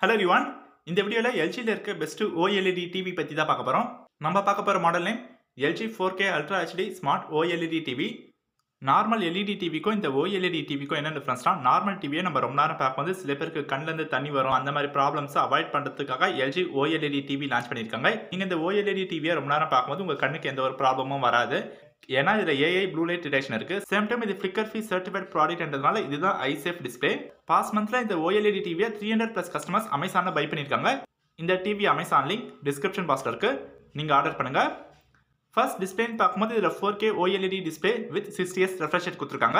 hello ரிவான் இந்த வீடியோவில் எல்ஜியில் இருக்க பெஸ்ட் ஓஎல்இடி டிவி பற்றி தான் பார்க்க போகிறோம் நம்ம பார்க்க போகிற model name LG four K ultra HD smart OLED TV normal LED டிவிக்கும் இந்த ஓஎல்இடி டிவிக்கும் என்ன டிஃப்ரென்ஸ்னா நார்மல் டிவியை நம்ம ரொம்ப நேரம் பார்க்கும்போது சில பேருக்கு கண்ணிலேருந்து தண்ணி வரும் அந்த மாதிரி ப்ராப்ளம்ஸை அவாய்ட் பண்ணுறதுக்காக எல்ஜி ஓஎல்இடி டிவி லான்ச் பண்ணியிருக்காங்க நீங்கள் இந்த ஓஎல்இடி டிவியை ரொம்ப நேரம் பார்க்கும்போது உங்கள் கண்ணுக்கு எந்த ஒரு ப்ராப்ளமும் வராது ஏன்னா இதில் ஏஐ ப்ளூ லைட் டிடெக்ஷன் இருக்கு சேம் டைம் இது ஃபிளிக்கர் ஃபீ சர்டிஃபைட் ப்ராடக்ட்ன்றதுனால இதுதான் ஐசேஃப் டிஸ்பிளே பாஸ் மந்த்ல இந்த ஓஎல்இடி டிவியை த்ரீ ஹண்ட்ரட் ப்ளஸ் கஸ்டமர்ஸ் அமேசானில் பை பண்ணியிருக்காங்க இந்த டிவி அமேசான் லிங்க் டிஸ்கிரிப்ஷன் பாக்ஸில் இருக்கு நீங்கள் ஆர்டர் பண்ணுங்க ஃபர்ஸ்ட் டிஸ்பிளேன்னு பார்க்கும்போது இதில் four K OLED display with sixty எஸ் ரெஃப்ரெஷ் கொடுத்துருக்காங்க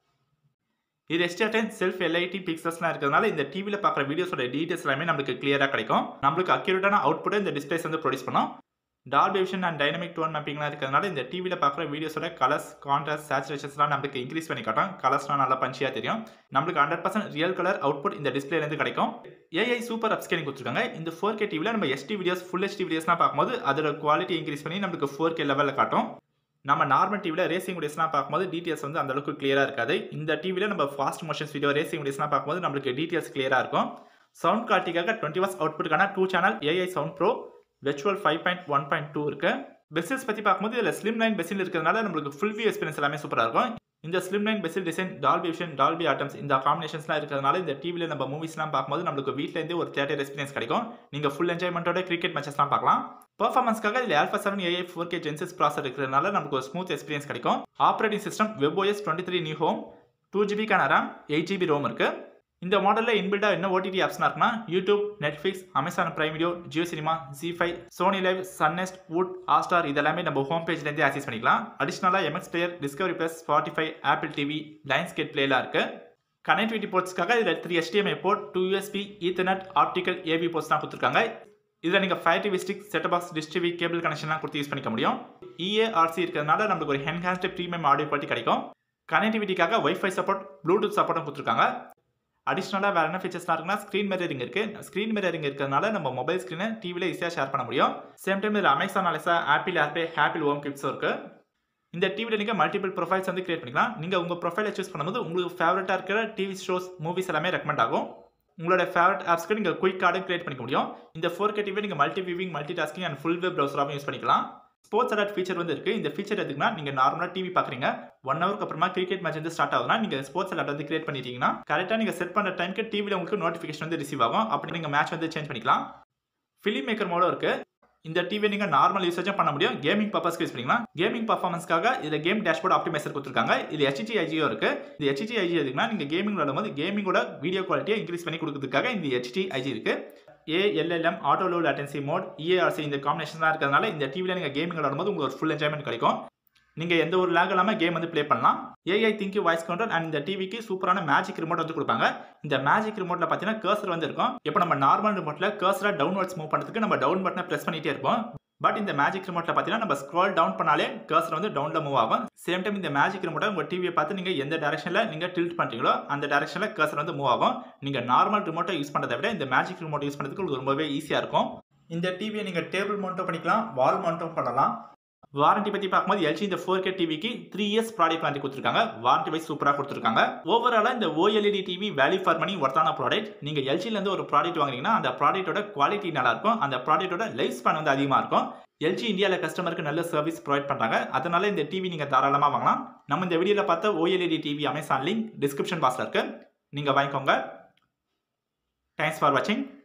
இது எஸ்டிஆர் டென் செல்ஃப் எல்ஐடி பிக்சர்ஸ்லாம் இருக்கிறதுனால இந்த டிவியில் பார்க்குற வீடியோஸோட டீட்டெயில்ஸ் எல்லாமே நம்மளுக்கு கிளியராக கிடைக்கும் நம்மளுக்கு அக்யூரேட்டான அவுட்புட்டை இந்த டிஸ்பிளேஸ் வந்து ப்ரொடியூஸ் பண்ணும் Dolby vision and dynamic tone மேப்பிங்லாம் இருக்கிறதுனால இந்த டிவியில் பார்க்குற வீடியோஸோட கலர்ஸ் கான்ட்ராஸ்ட் சேச்சுரேஷன்ஸ்லாம் நம்மளுக்கு இன்க்ரீஸ் பண்ணி காட்டும் கலர்ஸ்லாம் நல்லா பஞ்சியாக தெரியும் நம்மளுக்கு hundred percent real colour output இந்த டிஸ்பிளேலேருந்து கிடைக்கும் ஏஐ சூப்பர் அப்ஸ்கேலிங் கொடுத்துருக்காங்க இந்த ஃபோர் கே டிவியில் நம்ம எஸ்டி வீடியோஸ் ஃபுல் ஹெச்டி வீடியோஸ்லாம் பார்க்கும்போது அதோட குவாலிட்டி இன்க்ரீஸ் பண்ணி நம்மளுக்கு ஃபோர் கே லெவலில் காட்டும் நம்ம நார்மல் டிவியில் ரேசிங் வீடியோஸ்லாம் பார்க்கும்போது டீட்டெயில்ஸ் வந்து அந்த அளவுக்கு கிளியராக இருக்காது இந்த டிவியில் நம்ம ஃபாஸ்ட் மோஷன்ஸ் வீடியோ ரேசிங் வீடியோஸ்லாம் பார்க்கும்போது நம்மளுக்கு டீட்டெயில்ஸ் கிளியராக இருக்கும் சவுண்ட் குவாலிட்டிக்காக டுவெண்ட்டி வாஸ் அவுட்புட்டுக்கான two channel AI sound pro virtual five point one point two இருக்கு பெசில்ஸ் பற்றி பார்க்கும்போது இதில் ஸ்லிம் லைன் பெசில் இருக்கிறதுனால நம்மளுக்கு ஃபுல் வியூ எக்ஸ்பீரியன்ஸ் எல்லாமே சூப்பராக இருக்கும் இந்த slim line bezel design Dolby Vision Dolby Atmos இந்த காம்பினேஷன்ஸ்லாம் இருக்கிறதுனால இந்த டிவியில் நம்ம மூவிஸ்லாம் பார்க்கும்போது நம்மளுக்கு வீட்டிலேருந்து ஒரு தேட்டர் எக்ஸ்பீரியன்ஸ் கிடைக்கும் நீங்கள் ஃபுல் என்ஜாய்மெண்ட்டோட கிரிக்கெட் மேட்சஸ்லாம் பார்க்கலாம் பர்ஃபார்மன்ஸ்க்காக இதில் alpha seven AI four K gen six processor இருக்கிறதுனால நமக்கு ஒரு ஸ்மூத் எக்ஸ்பீரியன்ஸ் கிடைக்கும் operating system webOS twenty three new home two ஜிபிக்கான ரேம் எயிட் ஜிபி ரோம் இருக்குது இந்த மாடலில் இன்பில்டாக என்ன ஓடிடி ஆப்ஸ்னா இருக்குன்னா YouTube Netflix Amazon Prime Video Jio Cinema Zee five Sony Liv Sun NXT Voot Hotstar இதெல்லாமே நம்ம ஹோம் பேஜ்லேருந்தே ஆக்சஸ் பண்ணிக்கலாம் அடிஷ்னலாக MX Player Discovery plus Spotify Apple TV Lionsgate பிளேலாம் இருக்குது கனெக்டிவிட்டி போர்ட்ஸ்க்காக இதில் three HDMI port two USB ethernet optical AV ports தான் கொடுத்துருக்காங்க இதில் நீங்கள் fire TV stick set box dish TV cable கனெக்ஷன்லாம் கொடுத்து யூஸ் பண்ணிக்க முடியும் இஏஆர்சி இருக்கிறதுனால நம்மளுக்கு ஒரு என்ஹான்ஸ்டு ப்ரீமியம் ஆடியோ குவாலிட்டி கிடைக்கும் கனெக்டிவிட்டிக்காக வைஃபை சப்போர்ட் ப்ளூடூத் சப்போர்ட்டும் கொடுத்துருக்காங்க அடிஷ்னலாக வேறு என்ன ஃபீச்சர்ஸ்லாம் இருக்குன்னா ஸ்க்ரீன் மிரரிங் இருக்குது ஸ்க்ரீன் மிரரிங் இருக்கிறதுனால நம்ம மொபைல் ஸ்க்ரீனை டிவியில் ஈஸியாக ஷேர் பண்ண முடியும் சேம் டைம் இதில் அமேசான் அலெக்ஸா ஆப்பிள் ஆப்பே ஆப்பிள் ஹோம் கிப்ஸும் இருக்குது இந்த டிவியில் நீங்கள் மல்டிபிள் ப்ரொஃபைல்ஸ் வந்து கிரியேட் பண்ணிக்கலாம் நீங்கள் உங்கள் ப்ரொஃபைலை சூஸ் பண்ணும்போது உங்களுக்கு ஃபேவரட்டாக இருக்கிற டிவி ஷோஸ் மூவிஸ் எல்லாமே ரெக்கமெண்ட் ஆகும் உங்களோட ஃபேவரட் ஆப்ஸ்க்கு நீங்கள் குயிக் கார்டும் கிரியேட் பண்ணிக்க முடியும் இந்த ஃபோர் கே டிவி நீங்கள் multi viewing multitasking and full web ப்ரௌசராகவும் யூஸ் பண்ணிக்கலாம் ஸ்போர்ட்ஸ் அலர்ட் ஃபீச்சர் வந்து இருக்குது இந்த ஃபீச்சர் எதுக்குன்னா நீங்கள் நார்மலாக டிவி பார்க்குறீங்க ஒன் ஹவருக்கு அப்புறமா கிரிக்கெட் மேட்ச் வந்து ஸ்டார்ட் ஆகுதுன்னா நீங்கள் ஸ்போர்ட்ஸ் அலர்ட் வந்து கிரியேட் பண்ணிட்டீங்கன்னா கரெக்டாக நீங்கள் செட் பண்ணுற டைமுக்கு டிவியில் உங்களுக்கு நோட்டிஃபிகேஷன் வந்து ரிசீவ் ஆகும் அப்படி நீங்கள் மேட்ச் வந்து சேஞ்ச் பண்ணிக்கலாம் ஃபிலிம் மேக்கர் மோடும் இருக்குது இந்த டிவி நீங்கள் நார்மல் யூசேஜும் பண்ண முடியும் கேமிங் பர்பஸ்க்கு யூஸ் பண்ணிக்கலாம் கேமிங் பர்ஃபார்மன்ஸ்க்காக இதில் கேம் டேஷ்போர்ட் ஆப்டிமைசர் கொடுத்துருக்காங்க இது ஹெச்டி ஐஜியோ இருக்கு இது ஹெச்டி ஐஜி எதுக்குன்னா நீங்கள் கேமிங் விளாடும்போது கேமிங்கோட வீடியோ குவாலிட்டியை இன்க்ரீஸ் பண்ணி கொடுக்கறதுக்காக இந்த ஹெச்டி ஐஜி இருக்கு ALLM auto low latency mode eARC இந்த காம்பினேஷன் தான் இருக்கிறதுனால இந்த டிவியில் நீங்கள் கேமிங் விளாடும்போது உங்களுக்கு ஒரு ஃபுல் என்ஜாய்மெண்ட் கிடைக்கும் நீங்கள் எந்த ஒரு லேக் இல்லாமல் கேம் வந்து ப்ளே பண்ணலாம் AI ThinQ voice control and இந்த டிவிக்கு சூப்பரான மேஜிக் ரிமோட் வந்து கொடுப்பாங்க இந்த மேஜிக் ரிமோட்டில் பார்த்தீங்கன்னா கர்சர் வந்து இருக்கும் இப்போ நம்ம நார்மல் ரிமோட்டில் கர்சரை டவுன்வர்ட்ஸ் மூவ் பண்ணுறதுக்கு நம்ம டவுன் பட்டனை ப்ரெஸ் பண்ணிட்டே இருப்போம் பட் இந்த மேஜிக் ரிமோட்டில் பார்த்தீங்கன்னா நம்ம ஸ்க்ரால் டவுன் பண்ணாலே கர்சர் வந்து டவுனில் மூவ் ஆகும் சேம் டைம் இந்த மேஜிக் ரிமோட்டை உங்கள் டிவியை பார்த்து நீங்கள் எந்த டேரக்ஷனில் நீங்கள் டில்ட் பண்ணுறீங்களோ அந்த டேரக்ஷனில் கர்சர் வந்து மூவ் ஆகும் நீங்கள் நார்மல் ரிமோட்டை யூஸ் பண்ணுறதை விட இந்த மேஜிக் ரிமோட் யூஸ் பண்ணுறதுக்கு உங்களுக்கு ரொம்பவே ஈஸியாக இருக்கும் இந்த டிவியை நீங்கள் டேபிள் மவுண்ட்டும் பண்ணிக்கலாம் வால் மவுண்ட்டும் பண்ணலாம் வாரண்டி பற்றி பார்க்கும்போது எல்ஜி இந்த ஃபோர் கே டிவிக்கு த்ரீ இயர்ஸ் ப்ராடக்ட் வாரண்டி கொடுத்துருக்காங்க வாரண்டி வைஸ் சூப்பராக கொடுத்துருக்காங்க ஓவராலாக இந்த OLED TV value for money ஒர்த்தான ப்ராடக்ட் நீங்கள் எல்ஜிலேருந்து ஒரு ப்ராடக்ட் வாங்குறீங்கன்னா அந்த ப்ராடக்ட்டோட குவாலிட்டி நல்லா இருக்கும் அந்த ப்ராடக்ட்டோட லைஃப் ஸ்பேன் வந்து அதிகமாக இருக்கும் எல்ஜி இந்தியாவில் கஸ்டமருக்கு நல்ல சர்வீஸ் ப்ரொவைட் பண்ணுறாங்க அதனால இந்த டிவி நீங்கள் தாராளமாக வாங்கலாம் நம்ம இந்த வீடியோவில் பார்த்த OLED TV Amazon link description பாக்ஸில் இருக்குது நீங்கள் வாங்கிக்கோங்க தேங்க்ஸ் ஃபார் வாட்சிங்